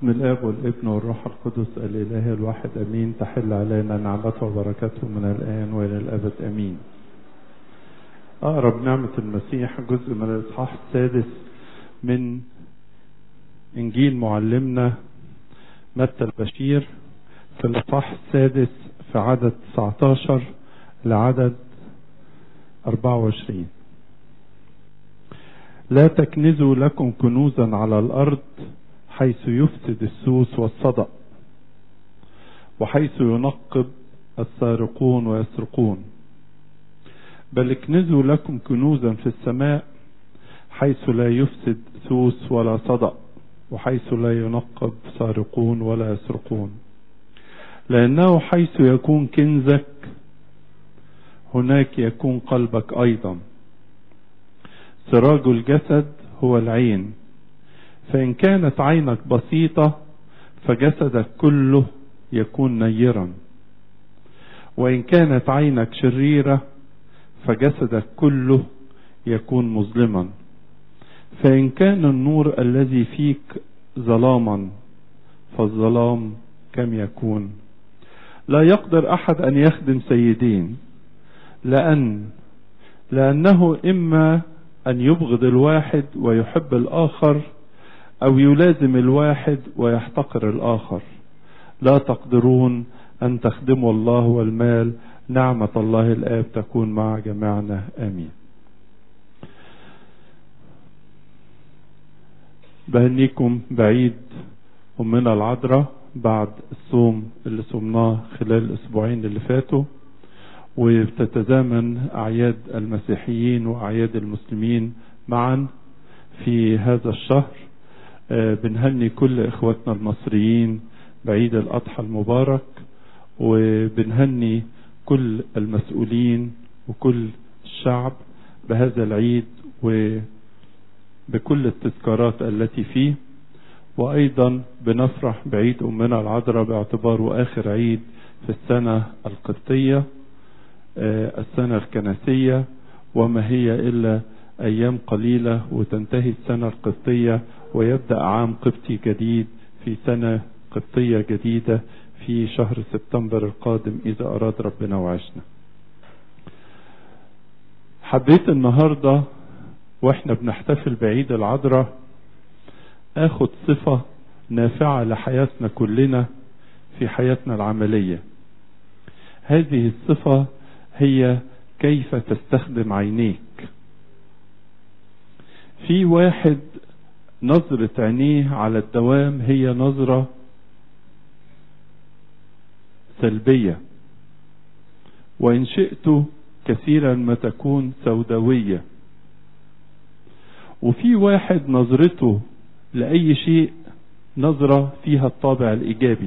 بسم الاب والابن والروح القدس الاله الواحد امين تحل علينا نعمته وبركاته من الان والى الابد امين اقرب نعمه المسيح جزء من الاصحاح السادس من انجيل معلمنا متى البشير في الاصحاح السادس في عدد 19 لعدد 24 لا تكنزوا لكم كنوزا على الارض حيث يفسد السوس والصدأ وحيث ينقب السارقون ويسرقون بل اكنزوا لكم كنوزا في السماء حيث لا يفسد سوس ولا صدأ وحيث لا ينقب سارقون ولا يسرقون لأنه حيث يكون كنزك هناك يكون قلبك أيضا سراج الجسد هو العين فإن كانت عينك بسيطة فجسدك كله يكون نيرا وإن كانت عينك شريرة فجسدك كله يكون مظلما فإن كان النور الذي فيك ظلاما فالظلام كم يكون لا يقدر أحد أن يخدم سيدين لأن لأنه إما أن يبغض الواحد ويحب الآخر أو يلازم الواحد ويحتقر الآخر لا تقدرون أن تخدموا الله والمال نعمة الله الآب تكون مع جميعنا آمين بهنيكم بعيد أمنا العذراء بعد الصوم اللي صمناه خلال الأسبوعين اللي فاتوا وبتتزامن أعياد المسيحيين وأعياد المسلمين معا في هذا الشهر بنهني كل إخواتنا المصريين بعيد الأضحى المبارك وبنهني كل المسؤولين وكل الشعب بهذا العيد وبكل التذكارات التي فيه وأيضا بنفرح بعيد أمنا العذراء باعتباره آخر عيد في السنة القبطية السنة الكنسية وما هي إلا أيام قليلة وتنتهي السنة القبطية ويبدأ عام قبطي جديد في سنة قبطية جديدة في شهر سبتمبر القادم إذا أراد ربنا وعشنا حبيت النهاردة وإحنا بنحتفل بعيد العذراء آخد صفة نافعة لحياتنا كلنا في حياتنا العملية هذه الصفة هي كيف تستخدم عينيك في واحد نظرة عينيه على الدوام هي نظرة سلبية وإن شئت كثيرا ما تكون سوداوية وفي واحد نظرته لأي شيء نظرة فيها الطابع الإيجابي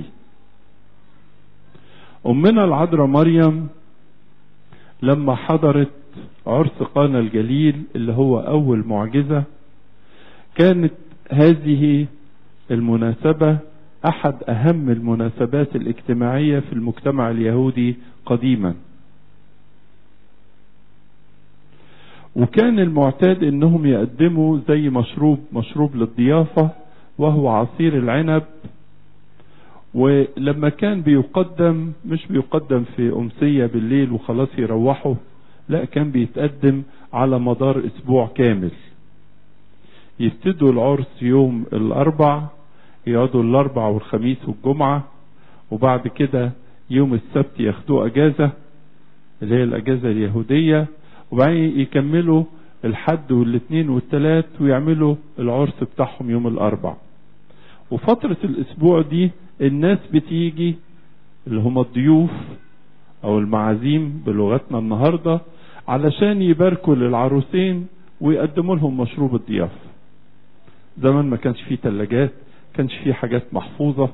أمنا العذراء مريم لما حضرت عرس قانا الجليل اللي هو أول معجزة كانت هذه المناسبة أحد أهم المناسبات الاجتماعية في المجتمع اليهودي قديما وكان المعتاد انهم يقدموا زي مشروب مشروب للضيافة وهو عصير العنب ولما كان بيقدم مش بيقدم في أمسية بالليل وخلاص يروحوا لا كان بيتقدم على مدار أسبوع كامل يبتدوا العرس يوم الأربع يقعدوا الأربع والخميس والجمعة وبعد كده يوم السبت ياخدوه أجازة اللي هي الأجازة اليهودية وبعدين يكملوا الحد والاثنين والثلاث ويعملوا العرس بتاعهم يوم الأربع وفترة الأسبوع دي الناس بتيجي اللي هم الضيوف أو المعازيم بلغتنا النهاردة علشان يباركوا للعروسين ويقدموا لهم مشروب الضيافة زمان ما كانش فيه تلاجات كانش فيه حاجات محفوظة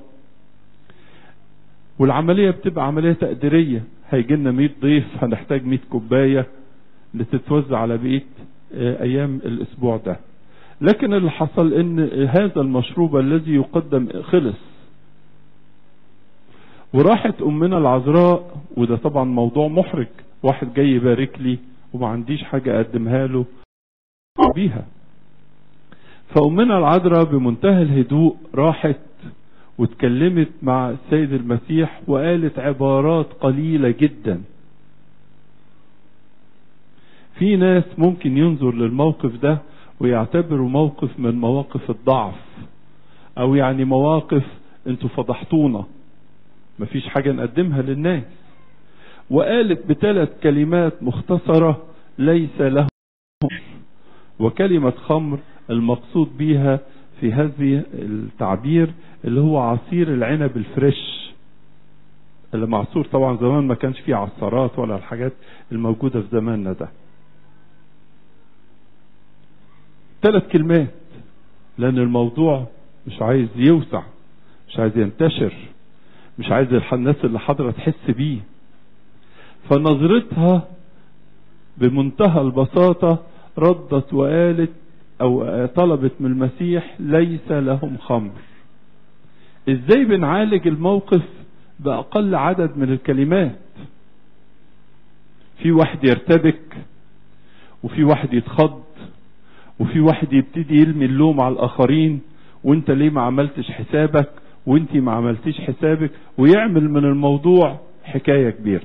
والعملية بتبقى عملية تقديرية هيجي لنا 100 ضيف هنحتاج 100 كوباية لتتوزع على بقية أيام الأسبوع ده لكن اللي حصل ان هذا المشروب الذي يقدم خلص وراحت امنا العذراء وده طبعا موضوع محرج واحد جاي يبارك لي وما عنديش حاجة اقدمها له بيها فامنا العذراء بمنتهى الهدوء راحت واتكلمت مع السيد المسيح وقالت عبارات قليلة جدا في ناس ممكن ينظر للموقف ده ويعتبره موقف من مواقف الضعف او يعني مواقف انتوا فضحتونا مفيش حاجة نقدمها للناس وقالت بثلاث كلمات مختصرة ليس له وكلمة خمر المقصود بيها في هذه التعبير اللي هو عصير العنب الفريش اللي معصور طبعا زمان ما كانش فيه عصارات ولا الحاجات الموجودة في زماننا ده ثلاث كلمات لان الموضوع مش عايز يوسع مش عايز ينتشر مش عايز الناس اللي حاضرة تحس بيه فنظرتها بمنتهى البساطة ردت وقالت او طلبت من المسيح ليس لهم خمر ازاي بنعالج الموقف باقل عدد من الكلمات في واحد يرتبك وفي واحد يتخض وفي واحد يبتدي يرمي اللوم على الاخرين وانت ليه ما عملتش حسابك وانت ما عملتيش حسابك ويعمل من الموضوع حكاية كبيرة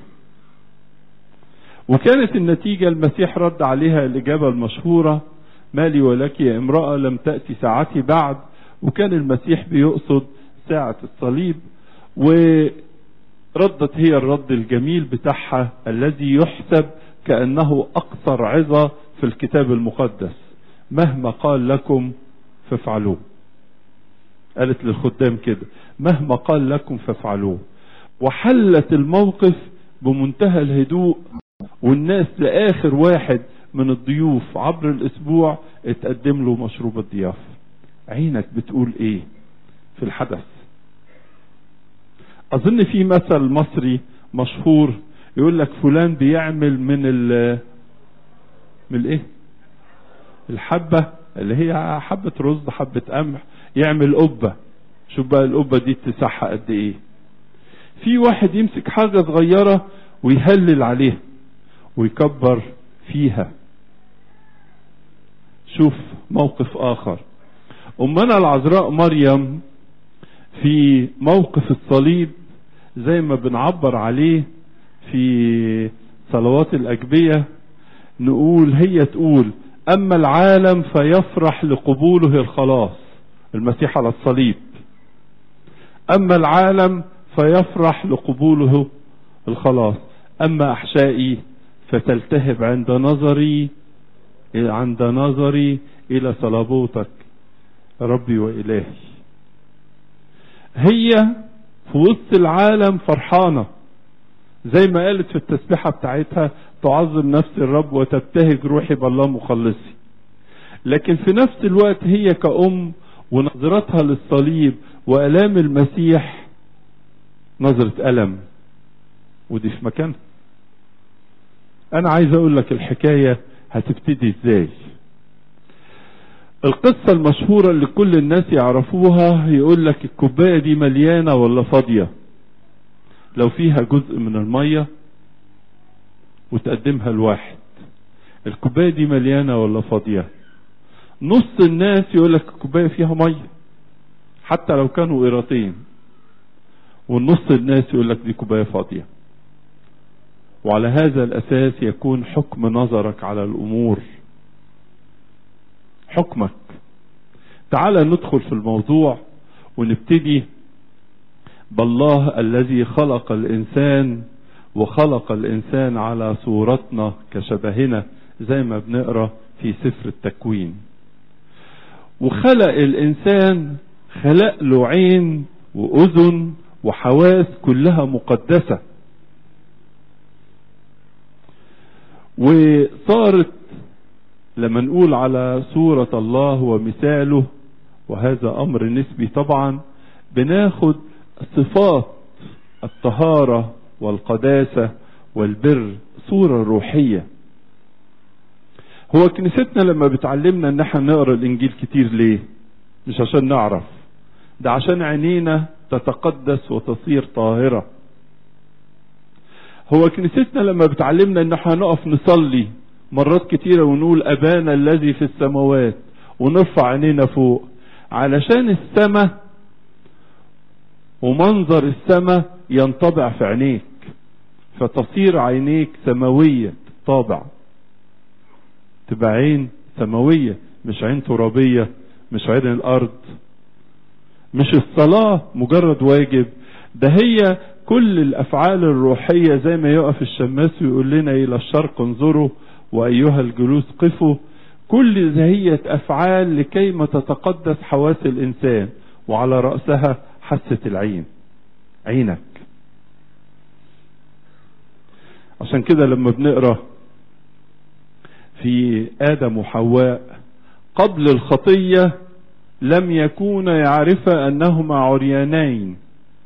وكانت النتيجة المسيح رد عليها الإجابة المشهورة مالي ولك يا امرأة لم تأتي ساعتي بعد وكان المسيح بيقصد ساعة الصليب وردت هي الرد الجميل بتاعها الذي يحسب كأنه أقصر عظة في الكتاب المقدس مهما قال لكم فافعلوه قالت للخدام كده مهما قال لكم فافعلوه وحلت الموقف بمنتهى الهدوء والناس لآخر واحد من الضيوف عبر الأسبوع اتقدم له مشروب الضيافة عينك بتقول ايه في الحدث اظن في مثل مصري مشهور يقول لك فلان بيعمل من ال من الايه الحبة اللي هي حبة رز حبة قمح يعمل قبة شوف بقى القبة دي اتساعها قد ايه في واحد يمسك حاجة صغيرة ويهلل عليها ويكبر فيها شوف موقف اخر امنا العذراء مريم في موقف الصليب زي ما بنعبر عليه في صلوات الاجبية نقول هي تقول اما العالم فيفرح لقبوله الخلاص المسيح على الصليب اما العالم فيفرح لقبوله الخلاص اما احشائي فتلتهب عند نظري عند نظري الى صلابوتك ربي والهي هي في وسط العالم فرحانه زي ما قالت في التسبيحه بتاعتها تعظم نفس الرب وتبتهج روحي بالله مخلصي لكن في نفس الوقت هي كأم ونظرتها للصليب وألام المسيح نظرة ألم ودي في مكانها أنا عايز أقول لك الحكاية هتبتدي إزاي القصة المشهورة اللي كل الناس يعرفوها يقول لك الكوباية دي مليانة ولا فاضية لو فيها جزء من المية وتقدمها لواحد الكوباية دي مليانة ولا فاضية نص الناس يقول لك الكوباية فيها مية حتى لو كانوا قيرتين والنص الناس يقول لك دي كوباية فاضية وعلى هذا الأساس يكون حكم نظرك على الأمور حكمك تعال ندخل في الموضوع ونبتدي بالله الذي خلق الإنسان وخلق الإنسان على صورتنا كشبهنا زي ما بنقرأ في سفر التكوين وخلق الإنسان خلق له عين وأذن وحواس كلها مقدسة وصارت لما نقول على صورة الله ومثاله وهذا أمر نسبي طبعا بناخد صفات الطهارة والقداسة والبر صورة روحية هو كنيستنا لما بتعلمنا ان احنا نقرا الانجيل كتير ليه مش عشان نعرف ده عشان عينينا تتقدس وتصير طاهرة هو كنيستنا لما بتعلمنا ان احنا نقف نصلي مرات كتيرة ونقول ابانا الذي في السماوات ونرفع عينينا فوق علشان السماء ومنظر السماء ينطبع في عينيك فتصير عينيك سماوية طابع تبقى عين سماوية مش عين ترابية مش عين الأرض مش الصلاة مجرد واجب ده هي كل الأفعال الروحية زي ما يقف الشماس ويقول لنا إلى الشرق انظروا وأيها الجلوس قفوا كل ذهية أفعال لكي ما تتقدس حواس الإنسان وعلى رأسها حاسة العين عينك عشان كده لما بنقرا في آدم وحواء قبل الخطية لم يكونا يعرفا أنهما عريانين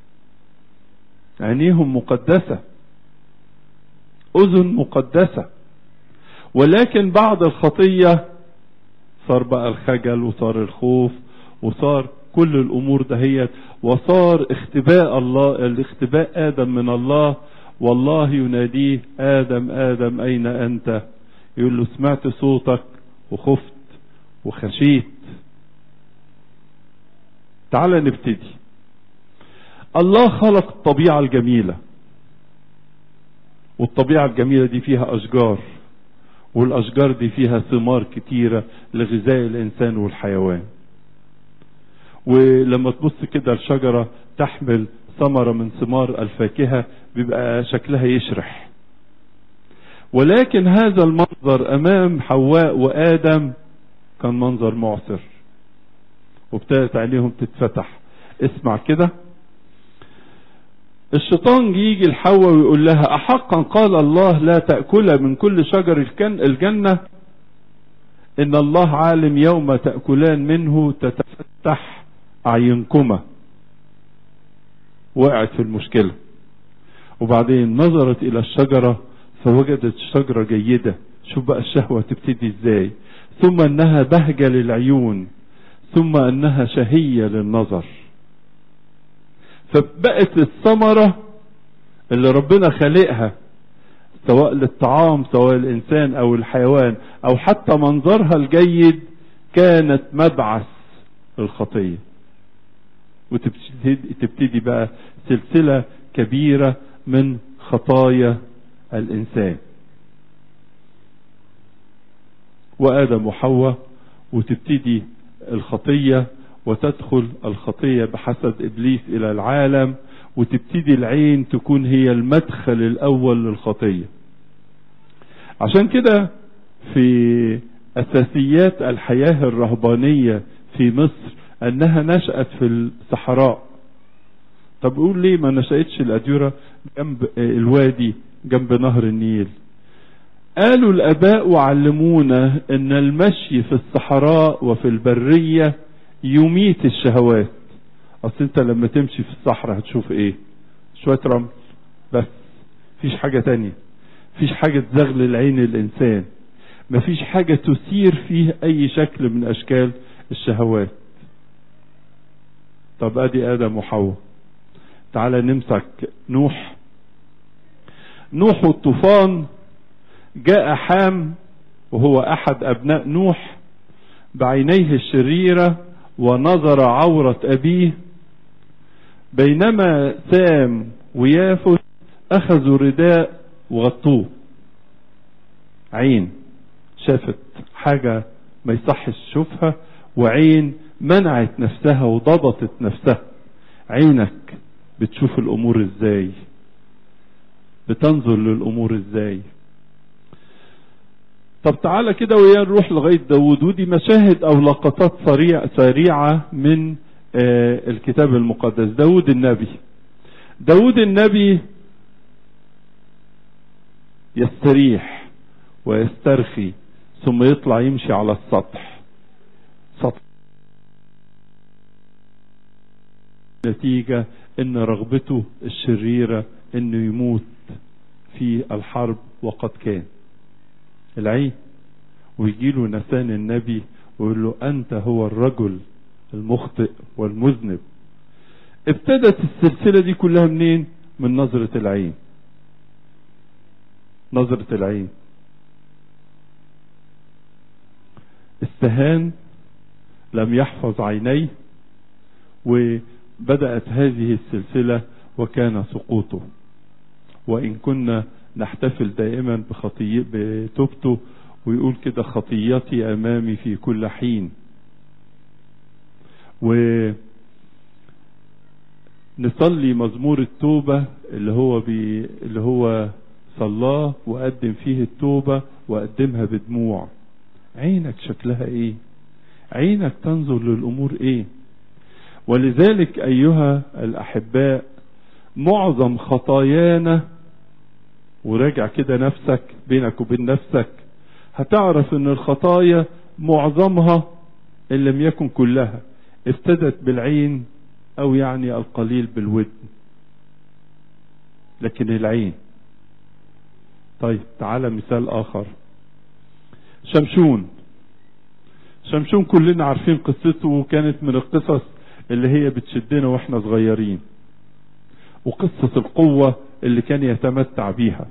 عينيهم مقدسة أذن مقدسة ولكن بعد الخطية صار بقى الخجل وصار الخوف وصار كل الأمور دهيت وصار اختباء الله الاختباء آدم من الله والله يناديه آدم آدم أين أنت يقول له سمعت صوتك وخفت وخشيت تعال نبتدي الله خلق الطبيعة الجميلة والطبيعة الجميلة دي فيها أشجار والأشجار دي فيها ثمار كتيرة لغذاء الإنسان والحيوان ولما تبص كده الشجرة تحمل ثمرة من ثمار الفاكهة بيبقى شكلها يشرح ولكن هذا المنظر أمام حواء وآدم كان منظر معسر وابتدت عينيهم تتفتح اسمع كده الشيطان يجي لحواء ويقول لها أحقا قال الله لا تأكل من كل شجر الجنة إن الله عالم يوم تأكلان منه تتفتح أعينكما وقعت في المشكلة وبعدين نظرت إلى الشجرة فوجدت الشجرة جيدة شوف بقى الشهوة تبتدي ازاي ثم انها بهجة للعيون ثم انها شهية للنظر فبقت الثمرة اللي ربنا خلقها سواء للطعام سواء الانسان او الحيوان او حتى منظرها الجيد كانت مبعث الخطية وتبتدي تبتدي بقى سلسلة كبيرة من خطايا الانسان وادم وحواء وتبتدي الخطيه وتدخل الخطيه بحسب ابليس الى العالم وتبتدي العين تكون هي المدخل الاول للخطيه عشان كده في اساسيات الحياه الرهبانيه في مصر انها نشات في الصحراء طب قول ليه ما نشأتش الأديرة جنب الوادي جنب نهر النيل قالوا الآباء وعلمونا أن المشي في الصحراء وفي البرية يميت الشهوات أصل أنت لما تمشي في الصحراء هتشوف إيه شوية رمل بس مفيش حاجة تانية مفيش حاجة تزغلل عين الإنسان مفيش حاجة تثير فيه أي شكل من أشكال الشهوات طب أدي آدم وحواء تعالى نمسك نوح نوح والطوفان جاء حام وهو احد ابناء نوح بعينيه الشريره ونظر عوره ابيه بينما سام ويافث اخذوا رداء وغطوه عين شافت حاجه ما يصحش تشوفها وعين منعت نفسها وضبطت نفسها عينك بتشوف الامور ازاي بتنظر للامور ازاي طب تعالى كده ويا نروح لغايه داوود ودي مشاهد او لقطات سريع سريعه من آه الكتاب المقدس داوود النبي داوود النبي يستريح ويسترخي ثم يطلع يمشي على السطح سطح نتيجه ان رغبته الشريره انه يموت في الحرب وقد كان العين ويجي له نسان النبي ويقول له انت هو الرجل المخطئ والمذنب ابتدت السلسلة دي كلها منين من نظرة العين نظرة العين استهان لم يحفظ عينيه بدأت هذه السلسلة وكان سقوطه وإن كنا نحتفل دائما بخطي بتوبته ويقول كده خطيتي أمامي في كل حين و نصلي مزمور التوبة اللي هو بي اللي هو صلاه وقدم فيه التوبة وقدمها بدموع عينك شكلها ايه عينك تنظر للامور ايه ولذلك ايها الاحباء معظم خطايانا وراجع كده نفسك بينك وبين نفسك هتعرف ان الخطايا معظمها ان لم يكن كلها ابتدت بالعين او يعني القليل بالودن لكن العين طيب تعالى مثال اخر شمشون شمشون كلنا عارفين قصته وكانت من القصص اللي هي بتشدنا واحنا صغيرين وقصة القوة اللي كان يتمتع بيها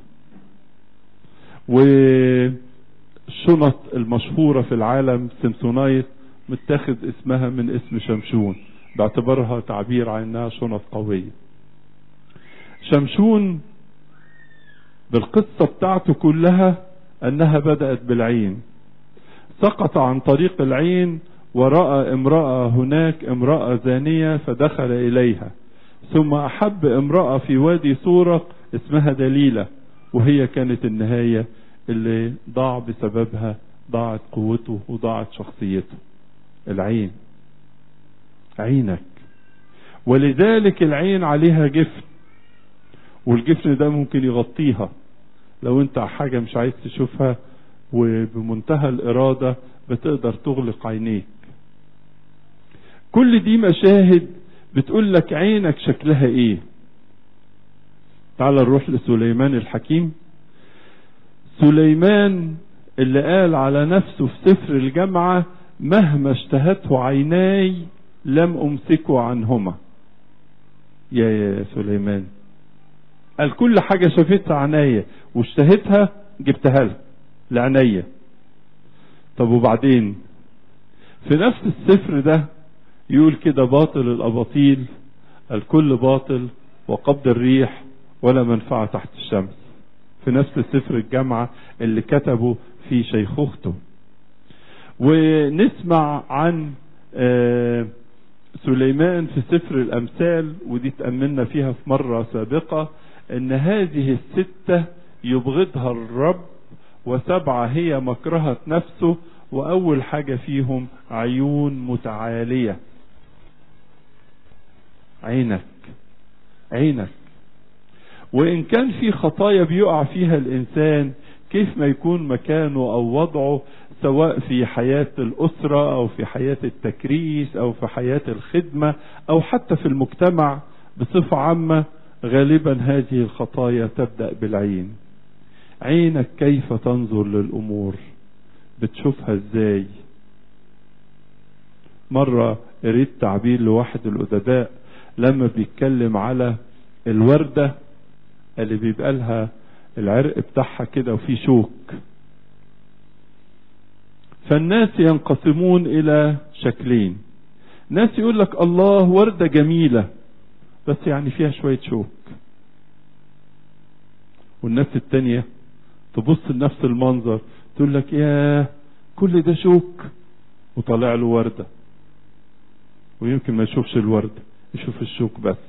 والشنط المشهورة في العالم سمسونايت متاخد اسمها من اسم شمشون باعتبارها تعبير عن انها شنط قوية شمشون بالقصة بتاعته كلها انها بدأت بالعين سقط عن طريق العين ورأى امرأة هناك امرأة زانية فدخل اليها ثم احب امرأة في وادي صورة اسمها دليلة وهي كانت النهاية اللي ضاع بسببها ضاعت قوته وضاعت شخصيته العين عينك ولذلك العين عليها جفن والجفن ده ممكن يغطيها لو انت حاجة مش عايز تشوفها وبمنتهى الارادة بتقدر تغلق عينيك كل دي مشاهد بتقول لك عينك شكلها ايه تعال نروح لسليمان الحكيم سليمان اللي قال على نفسه في سفر الجامعة مهما اشتهته عيناي لم امسكه عنهما يا يا سليمان قال كل حاجة شافتها عناية واشتهتها جبتها لها لعناية طب وبعدين في نفس السفر ده يقول كده باطل الاباطيل الكل باطل وقبض الريح ولا منفعة تحت الشمس في نفس سفر الجامعة اللي كتبه في شيخوخته ونسمع عن آه سليمان في سفر الامثال ودي تأملنا فيها في مرة سابقة ان هذه الستة يبغضها الرب وسبعة هي مكرهة نفسه واول حاجة فيهم عيون متعالية عينك عينك وان كان في خطايا بيقع فيها الانسان كيف ما يكون مكانه او وضعه سواء في حياة الأسرة أو في حياة التكريس أو في حياة الخدمة أو حتى في المجتمع بصفة عامة غالبا هذه الخطايا تبدأ بالعين عينك كيف تنظر للأمور بتشوفها ازاي مرة قريت تعبير لواحد الأدباء لما بيتكلم على الوردة اللي بيبقى لها العرق بتاعها كده وفيه شوك فالناس ينقسمون الى شكلين ناس يقول لك الله وردة جميلة بس يعني فيها شوية شوك والناس التانية تبص لنفس المنظر تقول لك يا كل ده شوك وطالع له وردة ويمكن ما يشوفش الوردة يشوف الشوك بس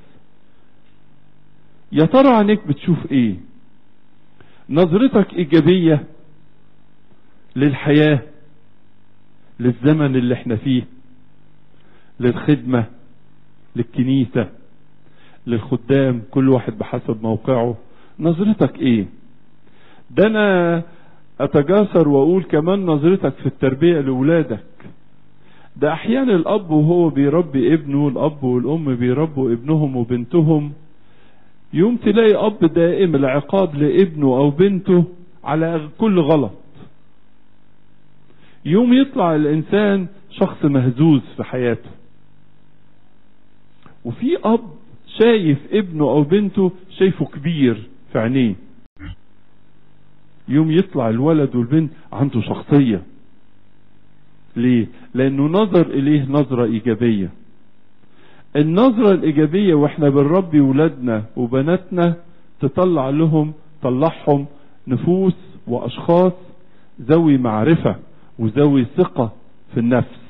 يا ترى عينيك بتشوف ايه نظرتك ايجابية للحياة للزمن اللي احنا فيه للخدمة للكنيسة للخدام كل واحد بحسب موقعه نظرتك ايه ده انا اتجاسر واقول كمان نظرتك في التربية لاولادك ده احيانا الاب وهو بيربي ابنه الاب والام بيربوا ابنهم وبنتهم يوم تلاقي اب دائم العقاب لابنه او بنته على كل غلط يوم يطلع الانسان شخص مهزوز في حياته وفي اب شايف ابنه او بنته شايفه كبير في عينيه يوم يطلع الولد والبنت عنده شخصية ليه لانه نظر اليه نظرة ايجابية النظرة الإيجابية وإحنا بنربي ولادنا وبناتنا تطلع لهم طلعهم نفوس وأشخاص ذوي معرفة وذوي ثقة في النفس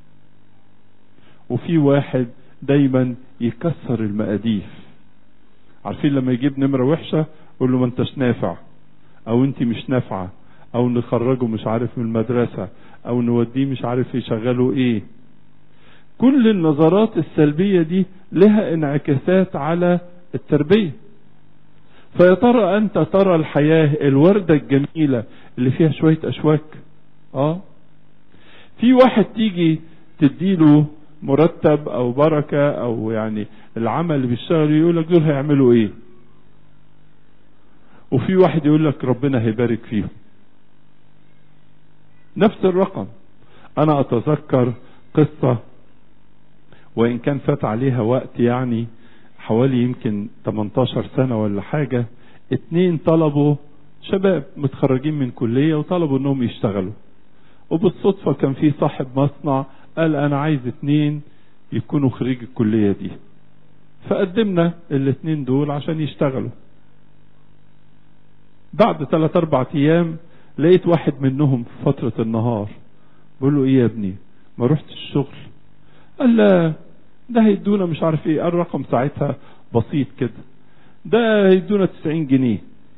وفي واحد دايما يكسر المقاديف عارفين لما يجيب نمرة وحشة يقول له ما انتش نافع او انت مش نافعة او نخرجه مش عارف من المدرسة او نوديه مش عارف يشغله ايه كل النظرات السلبية دي لها انعكاسات على التربية فيا ترى انت ترى الحياة الوردة الجميلة اللي فيها شوية اشواك اه في واحد تيجي تديله مرتب او بركة او يعني العمل اللي بيشتغل يقول لك دول هيعملوا ايه وفي واحد يقول لك ربنا هيبارك فيهم نفس الرقم انا اتذكر قصة وان كان فات عليها وقت يعني حوالي يمكن 18 سنة ولا حاجة اتنين طلبوا شباب متخرجين من كلية وطلبوا انهم يشتغلوا وبالصدفة كان في صاحب مصنع قال انا عايز اتنين يكونوا خريج الكلية دي فقدمنا الاتنين دول عشان يشتغلوا بعد ثلاث اربع ايام لقيت واحد منهم في فترة النهار بقول له ايه يا ابني ما رحتش الشغل قال لا ده هيدونا مش عارف ايه الرقم ساعتها بسيط كده ده هيدونا 90 جنيه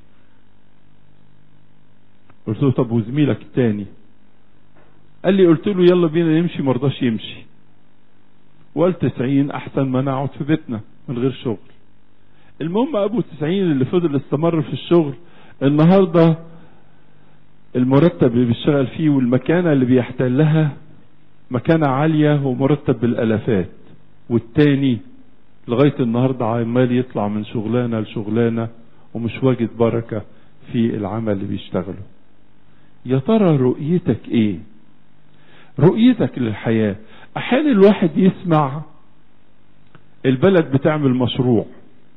قلت له طب وزميلك التاني قال لي قلت له يلا بينا نمشي مرضاش يمشي وقال 90 احسن ما نقعد في بيتنا من غير شغل المهم ابو 90 اللي فضل استمر في الشغل النهارده المرتب اللي بيشتغل فيه والمكانه اللي بيحتلها مكانه عاليه ومرتب بالالافات والتاني لغايه النهارده عمال يطلع من شغلانه لشغلانه ومش واجد بركه في العمل اللي بيشتغله يا ترى رؤيتك ايه رؤيتك للحياه احيانا الواحد يسمع البلد بتعمل مشروع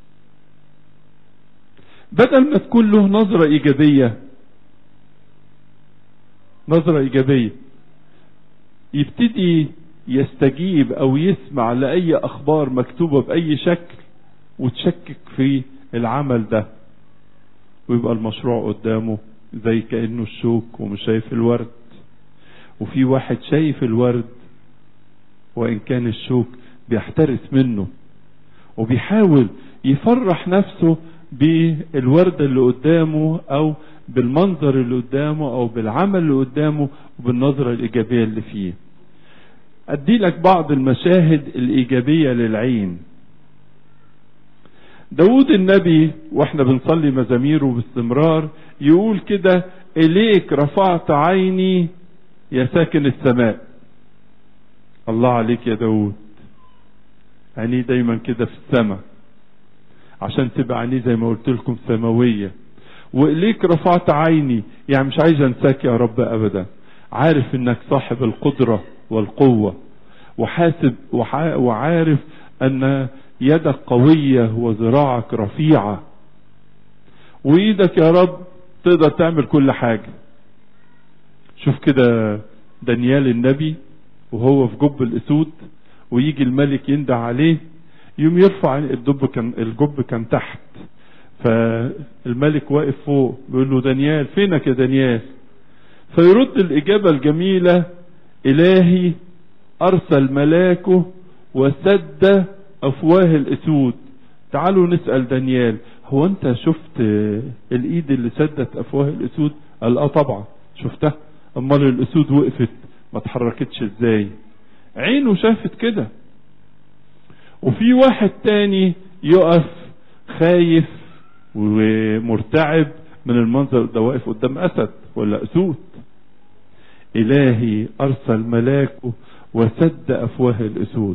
بدل ما تكون له نظرة ايجابية نظرة ايجابية يبتدي يستجيب او يسمع لاي اخبار مكتوبة باي شكل وتشكك في العمل ده ويبقى المشروع قدامه زي كأنه الشوك ومش شايف الورد وفي واحد شايف الورد وان كان الشوك بيحترس منه وبيحاول يفرح نفسه بالوردة اللي قدامه او بالمنظر اللي قدامه او بالعمل اللي قدامه وبالنظرة الايجابية اللي فيه ادي لك بعض المشاهد الايجابية للعين داود النبي واحنا بنصلي مزاميره باستمرار يقول كده اليك رفعت عيني يا ساكن السماء الله عليك يا داود عينيه دايما كده في السماء عشان تبقى عينيه زي ما قلت لكم سماوية وإليك رفعت عيني يعني مش عايز انساك يا رب ابدا عارف انك صاحب القدرة والقوة وحاسب وعارف ان يدك قوية وذراعك رفيعة وايدك يا رب تقدر تعمل كل حاجة شوف كده دانيال النبي وهو في جب الاسود ويجي الملك يندع عليه يوم يرفع الدب كان الجب كان تحت فالملك واقف فوق بيقول له دانيال فينك يا دانيال فيرد الإجابة الجميلة إلهي أرسل ملاكه وسد أفواه الأسود تعالوا نسأل دانيال هو أنت شفت الإيد اللي سدت أفواه الأسود قال آه طبعا شفتها أمال الأسود وقفت ما اتحركتش إزاي عينه شافت كده وفي واحد تاني يقف خايف ومرتعب من المنظر ده واقف قدام اسد ولا اسود الهي ارسل ملاكه وسد افواه الاسود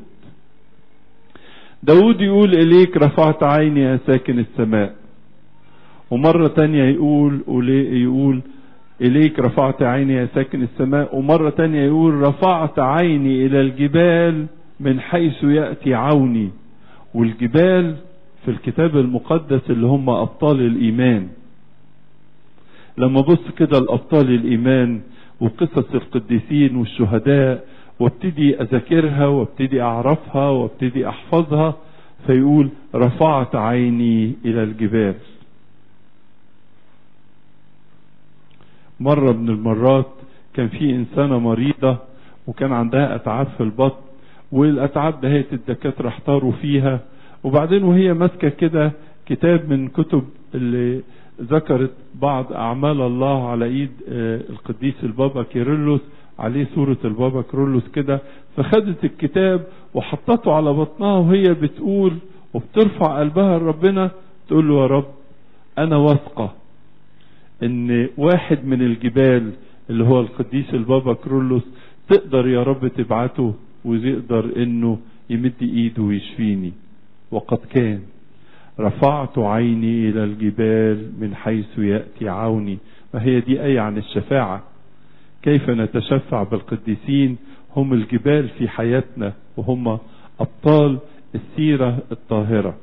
داود يقول اليك رفعت عيني يا ساكن السماء ومرة تانية يقول يقول إليك رفعت عيني يا ساكن السماء ومرة تانية يقول رفعت عيني إلى الجبال من حيث يأتي عوني والجبال في الكتاب المقدس اللي هم أبطال الإيمان لما بص كده الأبطال الإيمان وقصص القديسين والشهداء وابتدي اذاكرها وابتدي اعرفها وابتدي احفظها فيقول رفعت عيني الى الجبال مرة من المرات كان في انسانة مريضة وكان عندها اتعاب في البطن والاتعاب دهيت الدكاترة احتاروا فيها وبعدين وهي ماسكة كده كتاب من كتب اللي ذكرت بعض اعمال الله على ايد القديس البابا كيرلس عليه صورة البابا كيرلس كده فخدت الكتاب وحطته على بطنها وهي بتقول وبترفع قلبها لربنا تقول له يا رب انا واثقة ان واحد من الجبال اللي هو القديس البابا كرولوس تقدر يا رب تبعته ويقدر انه يمد ايده ويشفيني وقد كان رفعت عيني الى الجبال من حيث ياتي عوني ما هي دي ايه عن الشفاعه كيف نتشفع بالقديسين هم الجبال في حياتنا وهم ابطال السيره الطاهره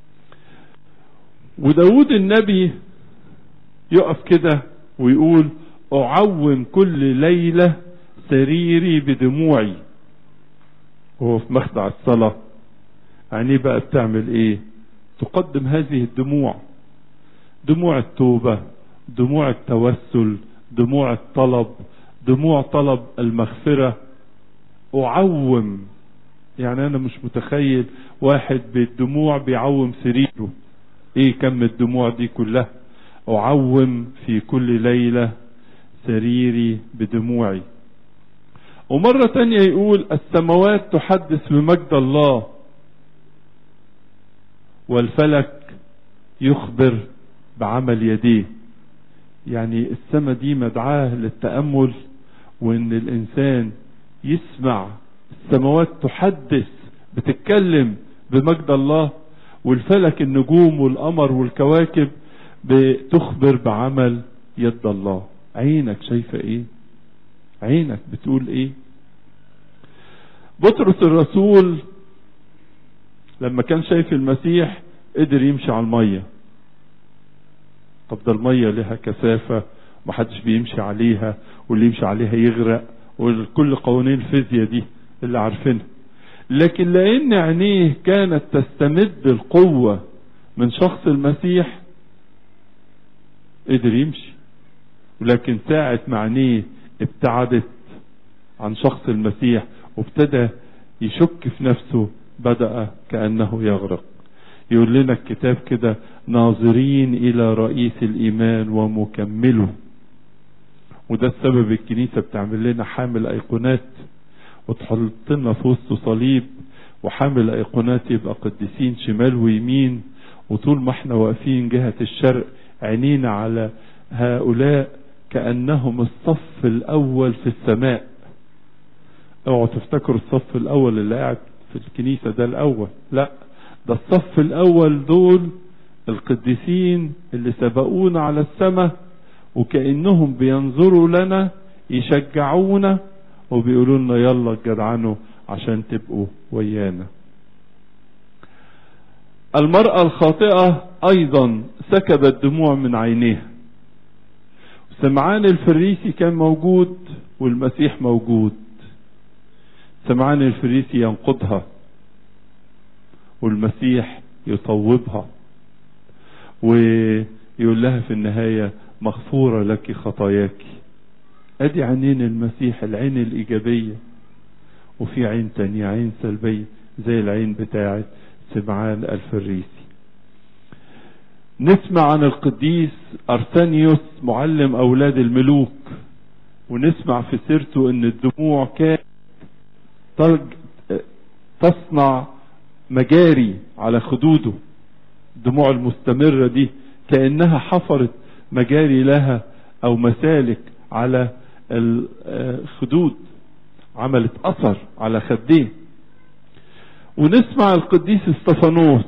وداود النبي يقف كده ويقول اعوم كل ليله سريري بدموعي وهو في مخدع الصلاه عينيه بقى بتعمل ايه تقدم هذه الدموع دموع التوبة دموع التوسل دموع الطلب دموع طلب المغفرة أعوم يعني أنا مش متخيل واحد بالدموع بيعوم سريره إيه كم الدموع دي كلها أعوم في كل ليلة سريري بدموعي ومرة تانية يقول السماوات تحدث بمجد الله والفلك يخبر بعمل يديه يعني السماء دي مدعاه للتأمل وان الانسان يسمع السماوات تحدث بتتكلم بمجد الله والفلك النجوم والقمر والكواكب بتخبر بعمل يد الله عينك شايفة ايه عينك بتقول ايه بطرس الرسول لما كان شايف المسيح قدر يمشي على المية طب ده المية لها كثافة محدش بيمشي عليها واللي يمشي عليها يغرق وكل قوانين الفيزياء دي اللي عارفينها لكن لان عينيه كانت تستمد القوة من شخص المسيح قدر يمشي ولكن ساعة ما عينيه ابتعدت عن شخص المسيح وابتدى يشك في نفسه بدأ كأنه يغرق يقول لنا الكتاب كده ناظرين إلى رئيس الإيمان ومكمله وده السبب الكنيسة بتعمل لنا حامل أيقونات وتحط لنا في وسطه صليب وحامل أيقونات يبقى قديسين شمال ويمين وطول ما احنا واقفين جهة الشرق عينينا على هؤلاء كأنهم الصف الأول في السماء اوعوا تفتكروا الصف الأول اللي قاعد في الكنيسة ده الأول لا ده الصف الأول دول القديسين اللي سبقونا على السماء وكأنهم بينظروا لنا يشجعونا وبيقولوا لنا يلا جدعنوا عشان تبقوا ويانا المرأة الخاطئة أيضا سكبت دموع من عينيها سمعان الفريسي كان موجود والمسيح موجود سمعان الفريسي ينقضها والمسيح يطوبها ويقول لها في النهاية مغفورة لك خطاياك ادي عينين المسيح العين الايجابية وفي عين تانية عين سلبية زي العين بتاعت سمعان الفريسي نسمع عن القديس ارسانيوس معلم اولاد الملوك ونسمع في سيرته ان الدموع كانت تصنع مجاري على خدوده الدموع المستمرة دي كأنها حفرت مجاري لها او مسالك على الخدود عملت اثر على خديه ونسمع القديس استفانوس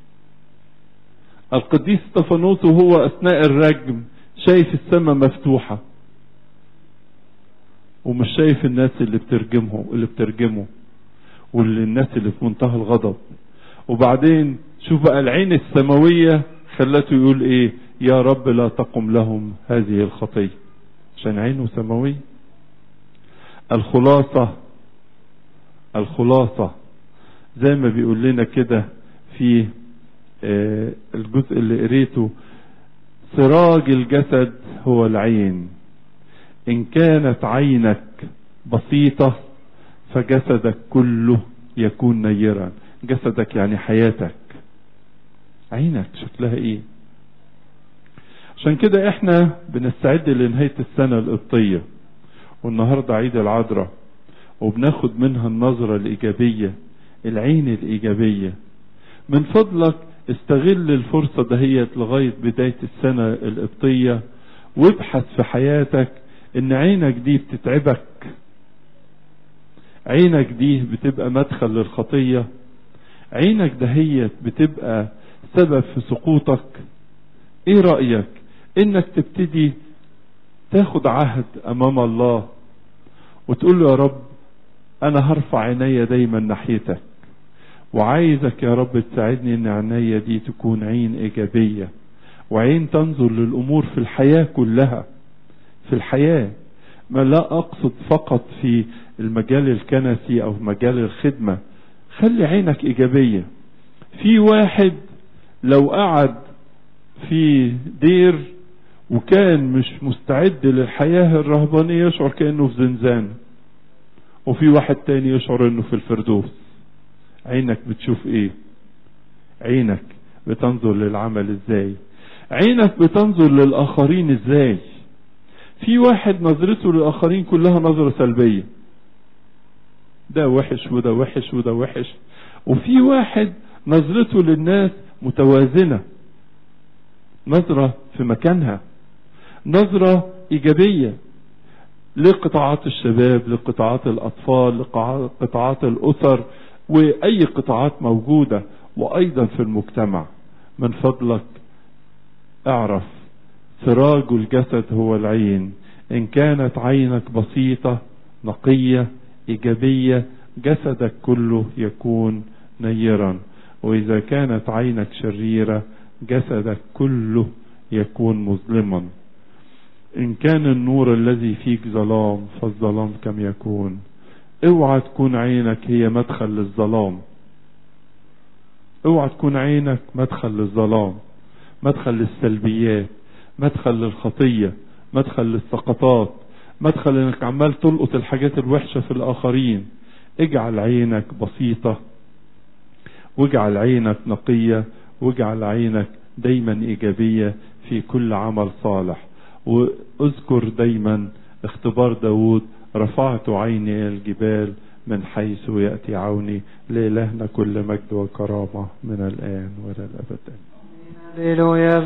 القديس استفانوس وهو اثناء الرجم شايف السماء مفتوحة ومش شايف الناس اللي بترجمه اللي بترجمه واللي الناس اللي في منتهى الغضب وبعدين شوف بقى العين السماوية خلته يقول ايه يا رب لا تقم لهم هذه الخطية عشان عينه سماوية الخلاصة الخلاصة زي ما بيقول لنا كده في آه، الجزء اللي قريته سراج الجسد هو العين ان كانت عينك بسيطة فجسدك كله يكون نيرا جسدك يعني حياتك عينك شكلها ايه عشان كده احنا بنستعد لنهاية السنة القبطية والنهاردة عيد العذراء وبناخد منها النظرة الإيجابية العين الإيجابية من فضلك استغل الفرصة دهيت لغاية بداية السنة القبطية وابحث في حياتك ان عينك دي بتتعبك عينك دي بتبقى مدخل للخطية عينك دهيت بتبقى سبب في سقوطك ايه رأيك انك تبتدي تاخد عهد امام الله وتقول له يا رب انا هرفع عيني دايما ناحيتك وعايزك يا رب تساعدني ان عيني دي تكون عين ايجابية وعين تنظر للامور في الحياة كلها في الحياة ما لا اقصد فقط في المجال الكنسي او مجال الخدمة خلي عينك ايجابية في واحد لو قعد في دير وكان مش مستعد للحياة الرهبانية يشعر كأنه في زنزانة وفي واحد تاني يشعر انه في الفردوس عينك بتشوف ايه عينك بتنظر للعمل ازاي عينك بتنظر للاخرين ازاي في واحد نظرته للاخرين كلها نظرة سلبية ده وحش وده وحش وده وحش وفي واحد نظرته للناس متوازنة نظرة في مكانها نظرة ايجابية لقطاعات الشباب لقطاعات الاطفال لقطاعات الاسر واي قطاعات موجودة وايضا في المجتمع من فضلك اعرف سراج الجسد هو العين ان كانت عينك بسيطة نقية ايجابية جسدك كله يكون نيرا واذا كانت عينك شريرة جسدك كله يكون مظلما ان كان النور الذي فيك ظلام فالظلام كم يكون اوعى تكون عينك هي مدخل للظلام اوعى تكون عينك مدخل للظلام مدخل للسلبيات مدخل للخطية مدخل للسقطات مدخل انك عمال تلقط الحاجات الوحشة في الاخرين اجعل عينك بسيطة واجعل عينك نقية واجعل عينك دايما ايجابية في كل عمل صالح واذكر دايما اختبار داود رفعت عيني الى الجبال من حيث يأتي عوني لإلهنا كل مجد وكرامة من الآن وإلى الأبد هللويا